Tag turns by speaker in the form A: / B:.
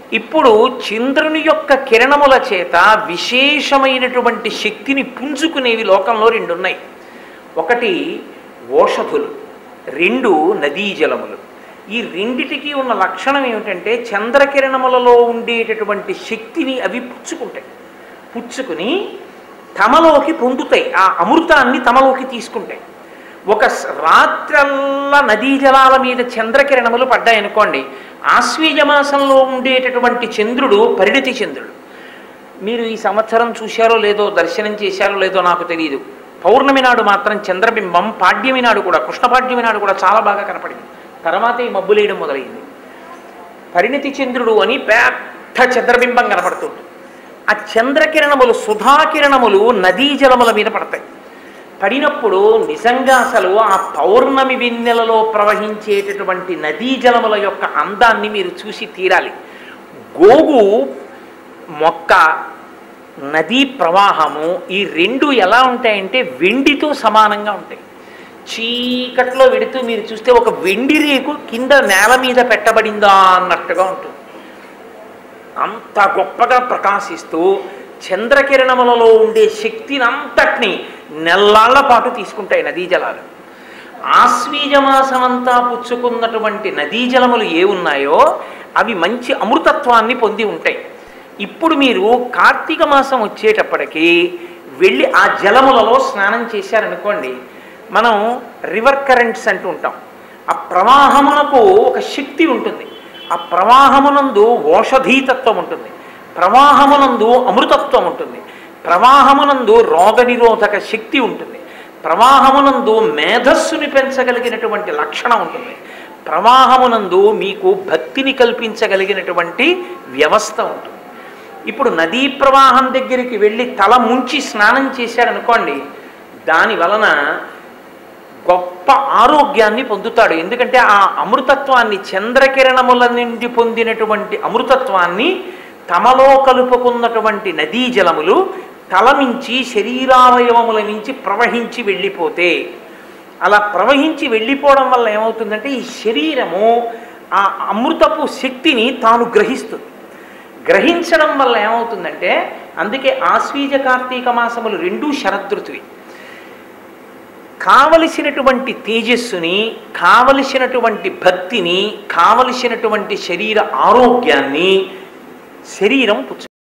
A: ఇప్పుడు చంద్రుని యొక్క కిరణముల చేత విశేషమైనటువంటి శక్తిని పుంజుకునేవి లోకంలో రెండు ఉన్నాయి ఒకటి ఓషధులు రెండు నదీ జలములు ఈ రెండిటికి ఉన్న లక్షణం ఏమిటంటే చంద్రకిరణములలో ఉండేటటువంటి శక్తిని అవి పుచ్చుకుంటాయి పుచ్చుకుని తమలోకి పొందుతాయి ఆ అమృతాన్ని తమలోకి తీసుకుంటాయి ఒక స- రాత్రల్లా నదీ జలాల మీద చంద్రకిరణములు పడ్డాయనుకోండి ఆశ్వీజ మాసంలో ఉండేటటువంటి చంద్రుడు పరిణతి చంద్రుడు మీరు ఈ సంవత్సరం చూశారో లేదో దర్శనం చేశారో లేదో నాకు తెలియదు పౌర్ణమి నాడు మాత్రం చంద్రబింబం పాడ్యమి నాడు కూడా కృష్ణపాడ్యమి నాడు కూడా చాలా బాగా కనపడింది తర్వాత ఈ మబ్బులేయడం మొదలైంది పరిణతి చంద్రుడు అని పెద్ద చంద్రబింబం కనపడుతుంది ఆ చంద్రకిరణములు సుధాకిరణములు నదీ జలముల మీద పడతాయి పడినప్పుడు నిజంగా అసలు ఆ పౌర్ణమి వెన్నెలలో ప్రవహించేటటువంటి నదీ జలముల యొక్క అందాన్ని మీరు చూసి తీరాలి గోగు మొక్క నదీ ప్రవాహము ఈ రెండు ఎలా ఉంటాయంటే వెండితో సమానంగా ఉంటాయి చీకట్లో వెడుతూ మీరు చూస్తే ఒక వెండి రేకు కింద నేల మీద పెట్టబడిందా అన్నట్టుగా ఉంటుంది అంత గొప్పగా ప్రకాశిస్తూ చంద్రకిరణములలో ఉండే శక్తిని అంతటిని నెల్లాళ్ల పాటు తీసుకుంటాయి నదీ జలాలు ఆశ్వీజమాసమంతా పుచ్చుకున్నటువంటి నదీ జలములు ఏ ఉన్నాయో అవి మంచి అమృతత్వాన్ని పొంది ఉంటాయి ఇప్పుడు మీరు కార్తీక మాసం వచ్చేటప్పటికి వెళ్ళి ఆ జలములలో స్నానం చేశారనుకోండి మనం రివర్ కరెంట్స్ అంటూ ఉంటాం ఆ ప్రవాహమునకు ఒక శక్తి ఉంటుంది ఆ ప్రవాహమునందు ఓషధీతత్వం ఉంటుంది ప్రవాహమునందు అమృతత్వం ఉంటుంది ప్రవాహమునందు రోగనిరోధక శక్తి ఉంటుంది ప్రవాహమునందు మేధస్సుని పెంచగలిగినటువంటి లక్షణం ఉంటుంది ప్రవాహమునందు మీకు భక్తిని కల్పించగలిగినటువంటి వ్యవస్థ ఉంటుంది ఇప్పుడు నదీ ప్రవాహం దగ్గరికి వెళ్ళి తల ముంచి స్నానం చేశారనుకోండి దాని వలన గొప్ప ఆరోగ్యాన్ని పొందుతాడు ఎందుకంటే ఆ అమృతత్వాన్ని చంద్రకిరణముల నుండి పొందినటువంటి అమృతత్వాన్ని తమలో కలుపుకున్నటువంటి నదీ జలములు తల నుంచి శరీరావయవముల నుంచి ప్రవహించి వెళ్ళిపోతే అలా ప్రవహించి వెళ్ళిపోవడం వల్ల ఏమవుతుందంటే ఈ శరీరము ఆ అమృతపు శక్తిని తాను గ్రహిస్తుంది గ్రహించడం వల్ల ఏమవుతుందంటే అందుకే ఆశ్వీజ కార్తీక మాసములు రెండూ శరదృతువి కావలసినటువంటి తేజస్సుని కావలసినటువంటి భక్తిని కావలసినటువంటి శరీర ఆరోగ్యాన్ని శరీరం పుచ్చు